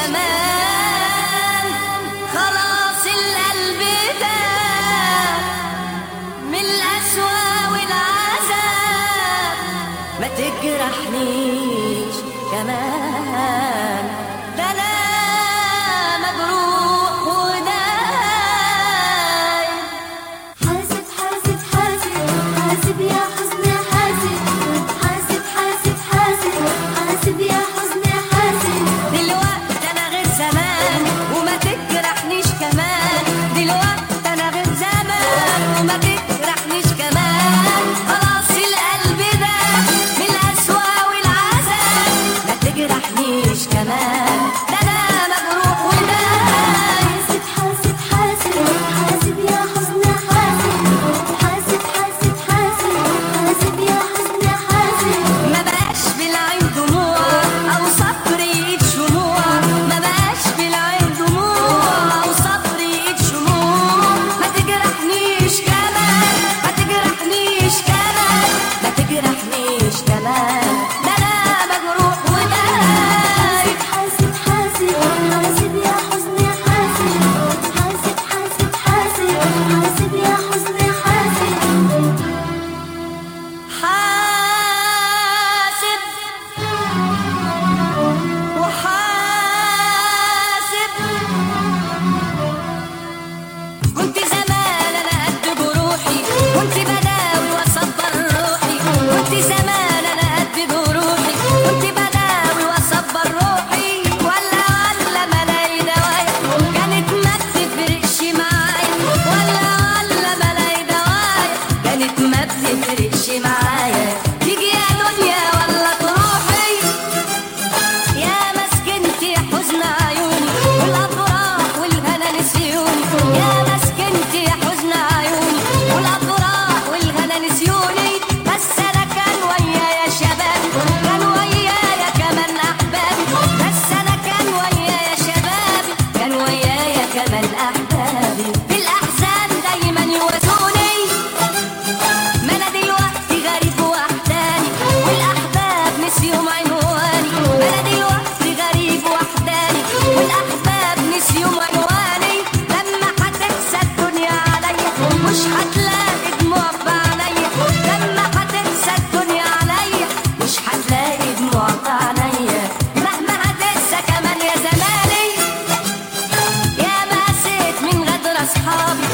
كمان خلاص القلب ده من القسوة والعذاب ما تجرحنيش كمان ده انا مجروح ودايم حاسب حاسب حاسب حاسب يا حزن حاسب حاسب حاسب حاسب حاسب يا حزن حاسب دلوقتي انا غير زمان وما تجرحنيش كمان دلوقتي انا غير زمان وما تجرحنيش كمان خلاص القلب ده من القسوة والعذاب ما تجرحنيش كمان ده انا مجروح ودايم حاسب حاسب حاسب حاسب يا حزن حاسب حاسب حاسب حاسب حاسب يا حزن حاسب ما بقاش بالعين دموع او صبر ايد شموع ما بقاش بالعين دموع او صبر ايد شموع ما تجرحنيش كمان ما تجرحنيش كمان ما تجرحنيش كمان ده انا مجروح ودايم حاسب حاسب حاسب يا حزن حاسب حاسب حاسب حاسب حاسب يا حزن حاسب حاسب وحاسب كنت زمان انا قد جروحي كنت بداوي واصبر روحي كنت زمان انا قد جروحي كنت بداوي واصبر روحي ولا ولا ملاقي دوايا كانت ما بتفرقش معايا ولا ولا ملاقي دوايا كانت ما بتفرقش معايا تيجي يا دنيا ولا تروحي يا مسكنتي حزن عيوني والافراح والهنا نسيوني يا مسكنتي حزن عيوني والافراح والهنا نسيوني بس انا كان ويايا شباب كان ويايا كمان احبابي بس انا كان ويايا شبابي كان ويايا كمان احبابي في الاحزان دايما يواسوني ما انا دلوقتي غريب وحداني والاحباب نسيهم عنواني ما انا دلوقتي غريب وحداني والاحباب نسيهم عنواني لما هتنسى الدنيا عليا مش هتلاقي دموع في عينيا لما هتنسى الدنيا عليا مش هتلاقي دموع في عينيا مهما هتنسى كمان يا زماني يا ما قسيت من غدر اصحابي